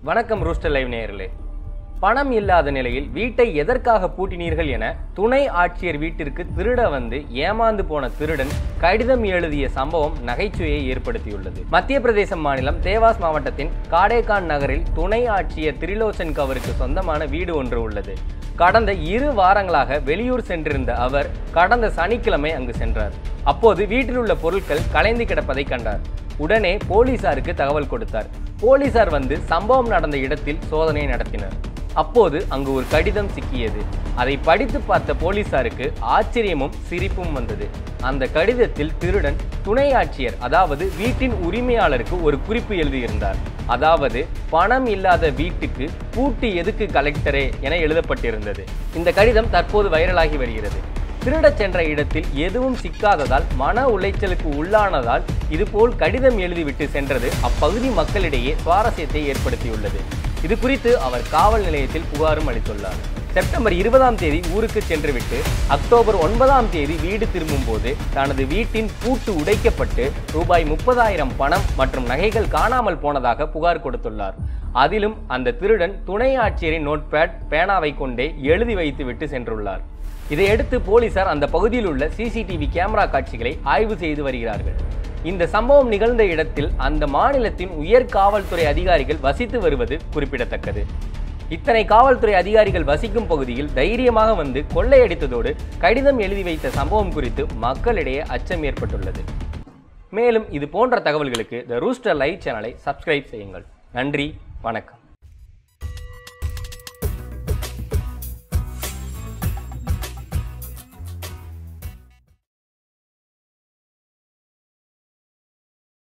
வணக்கம் rooster live நேயர்களே பணம் இல்லாத நிலையில் வீட்டை எதற்காக பூட்டினீர்கள் என துணை ஆட்சியர் வீட்டிற்கு திருட வந்து ஏமாந்து போன திருடன் கடிதம் எழுதிய சம்பவம் நகைச்சுவையை ஏற்படுத்தியுள்ளது மத்திய பிரதேசம் மாநிலம் தேவாஸ் மாவட்டத்தின் காடேகான் நகரில் துணை ஆட்சியர் திரிலோச்சன் கவருக்கு சொந்தமான வீடு ஒன்று உள்ளது கடந்த இரு வாரங்களாக வெளியூர் சென்றிருந்த அவர் கடந்த சனிக்கிழமை அங்கு சென்றார் அப்போது வீட்டில் உள்ள பொருட்கள் கலைந்து கிடப்பதை கண்டார் உடனே போலீசாருக்கு தகவல் கொடுத்தார் போலீசார் வந்து சம்பவம் நடந்த இடத்தில் சோதனை நடத்தினர் அப்போது அங்கு ஒரு கடிதம் சிக்கியது அதை படித்து பார்த்த போலீசாருக்கு ஆச்சரியமும் சிரிப்பும் வந்தது அந்த கடிதத்தில் திருடன் துணை ஆட்சியர் அதாவது வீட்டின் உரிமையாளருக்கு ஒரு குறிப்பு எழுதியிருந்தார் அதாவது பணம் இல்லாத வீட்டுக்கு பூட்டு எதுக்கு கலெக்டரே என எழுதப்பட்டிருந்தது இந்த கடிதம் தற்போது வைரலாகி வருகிறது திருடச் சென்ற இடத்தில் எதுவும் சிக்காததால் மன உளைச்சலுக்கு உள்ளானதால் இதுபோல் கடிதம் எழுதிவிட்டு சென்றது அப்பகுதி மக்களிடையே சுவாரஸ்யத்தை ஏற்படுத்தியுள்ளது இது குறித்து அவர் காவல் நிலையத்தில் புகாரும் அளித்துள்ளார் செப்டம்பர் இருபதாம் தேதி ஊருக்கு சென்றுவிட்டு அக்டோபர் ஒன்பதாம் தேதி வீடு திரும்பும் போது தனது வீட்டின் பூட்டு உடைக்கப்பட்டு ரூபாய் முப்பதாயிரம் பணம் மற்றும் நகைகள் காணாமல் போனதாக புகார் கொடுத்துள்ளார் அதிலும் அந்த திருடன் துணை ஆட்சியரின் நோட்பேட் பேனாவை கொண்டே எழுதி வைத்துவிட்டு சென்றுள்ளார் இதையடுத்து போலீசார் அந்த பகுதியில் உள்ள சிசிடிவி கேமரா காட்சிகளை ஆய்வு செய்து வருகிறார்கள் இந்த சம்பவம் நிகழ்ந்த இடத்தில் அந்த மாநிலத்தின் உயர் காவல்துறை அதிகாரிகள் வசித்து வருவது குறிப்பிடத்தக்கது இத்தனை காவல்துறை அதிகாரிகள் வசிக்கும் பகுதியில் தைரியமாக வந்து கொள்ளையடித்ததோடு கடிதம் எழுதி வைத்த சம்பவம் குறித்து மக்களிடையே அச்சம் ஏற்பட்டுள்ளது மேலும் இது போன்ற தகவல்களுக்கு த ரூஸ்டர் லைவ் சேனலை சப்ஸ்கிரைப் செய்யுங்கள் நன்றி வணக்கம்